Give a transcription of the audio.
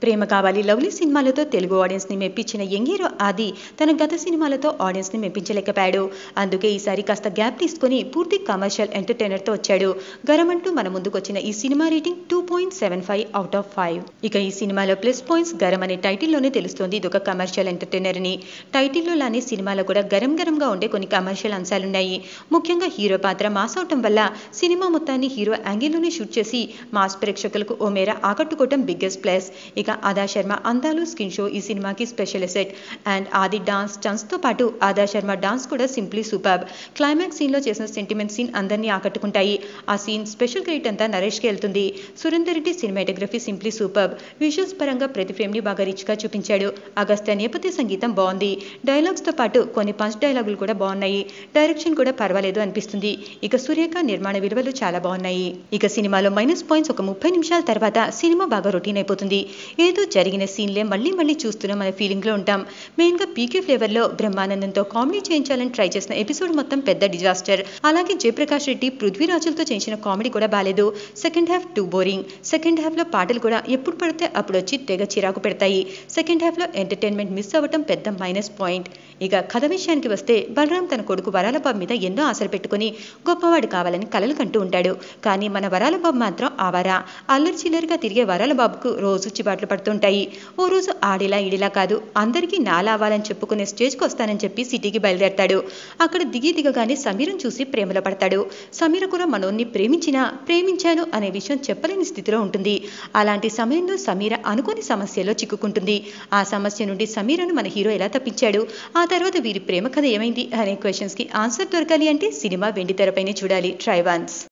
ప్రేమ కావాలి లవ్లీ సినిమాలతో తెలుగు ఆడియన్స్ని మెప్పించిన యంగ్ హీరో ఆది తన గత సినిమాలతో ఆడియన్స్ని మెప్పించలేకపోయాడు అందుకే ఈసారి కాస్త గ్యాప్ తీసుకొని పూర్తి కమర్షియల్ ఎంటర్టైనర్తో వచ్చాడు గరమంటూ మన ముందుకు వచ్చిన ఈ cinema rating two point seven five out of five ఇక ఈ సినిమాలో ప్లస్ పాయింట్స్ గరం అనే టైటిల్లోనే తెలుస్తోంది ఇది ఒక కమర్షియల్ ఎంటర్టైనర్ అని టైటిల్లో లానే సినిమాలో కూడా గరం గరంగా ఉండే కొన్ని కమర్షియల్ అంశాలున్నాయి ముఖ్యంగా హీరో పాత్ర మాస్ అవటం వల్ల సినిమా మొత్తాన్ని హీరో యాంగిల్లోనే షూట్ చేసి మాస్ ప్రేక్షకులకు ఓ మేర ఆకట్టుకోవటం బిగ్గెస్ట్ ప్లస్ ఇక ఆదా శర్మ అందాలు స్కిన్ షో ఈ సినిమాకి special asset and Adi dance తో పాటు ఆదా శర్మ డాన్స్ కూడా సింప్లీ సూపర్ క్లైమాక్స్ సీన్లో చేసిన సెంటిమెంట్ సీన్ అందరినీ ఆకట్టుకుంటాయి ఆ సీన్ స్పెషల్ క్రెడిట్ అంతా నరేష్కి వెళ్తుంది Surender Reddy cinematography simply super visuals పరంగా ప్రతి ఫ్రేమ్ని బాగా రిచ్గా చూపించాడు అగస్త్య నేపథ్య సంగీతం బాగుంది డైలాగ్స్తో పాటు కొన్ని పంచ్ డైలాగులు కూడా బాగున్నాయి డైరెక్షన్ కూడా పర్వాలేదు అనిపిస్తుంది ఇక సూర్యక నిర్మాణ విలువలు చాలా బాగున్నాయి ఇక సినిమాలో మైనస్ పాయింట్స్ ఒక ముప్పై నిమిషాల తర్వాత సినిమా బాగా రొటీన్ అయిపోతుంది ఏదో జరిగిన సీన్లే మళ్ళీ మళ్ళీ చూస్తున్నాం అనే ఫీలింగ్లో ఉంటాం మెయిన్గా పీకే ఫ్లేవర్లో బ్రహ్మానందంతో కామెడీ చేయించాలని ట్రై చేసిన ఎపిసోడ్ మొత్తం పెద్ద డిజాస్టర్ అలాగే జయప్రకాష్ రెడ్డి పృథ్వీరాజులతో చేసిన కామెడీ కూడా బాలేదు second half too boring second హాఫ్లో పాటలు కూడా ఎప్పుడు పడితే అప్పుడు వచ్చి తెగ చిరాకు పెడతాయి సెకండ్ హాఫ్లో ఎంటర్టైన్మెంట్ మిస్ అవ్వటం పెద్ద మైనస్ పాయింట్ ఇక కథ విషయానికి వస్తే బలరాం తన కొడుకు వరాల బాబు మీద ఎన్నో ఆశలు పెట్టుకుని గొప్పవాడు కావాలని కలలు కంటూ ఉంటాడు కానీ మన వరాల బాబు మాత్రం ఆవారా అల్లరి చిల్లరిగా తిరిగే వరాల బాబుకు రోజు చిబాట్లు పడుతుంటాయి ఓ రోజు ఆడిలా ఈడిలా కాదు అందరికీ నాలా అవ్వాలని చెప్పుకునే స్టేజ్కి వస్తానని చెప్పి సిటీకి బయలుదేరతాడు అక్కడ దిగి దిగగానే సమీరం చూసి ప్రేమలో పడతాడు సమీర కూడా మనోన్ని ప్రేమించినా ప్రేమించాను అనే విషయం చెప్పలేని స్థితిలో ఉంటుంది అలాంటి సమయంలో సమీర అనుకోని సమస్యలో చిక్కుకుంటుంది ఆ సమస్య నుండి సమీరను మన హీరో ఎలా తప్పించాడు ఆ తర్వాత వీరి ప్రేమ కథ ఏమైంది అనే క్వశ్చన్స్కి ఆన్సర్ దొరకాలి అంటే సినిమా వెండి తెరపైనే చూడాలి ట్రై వన్స్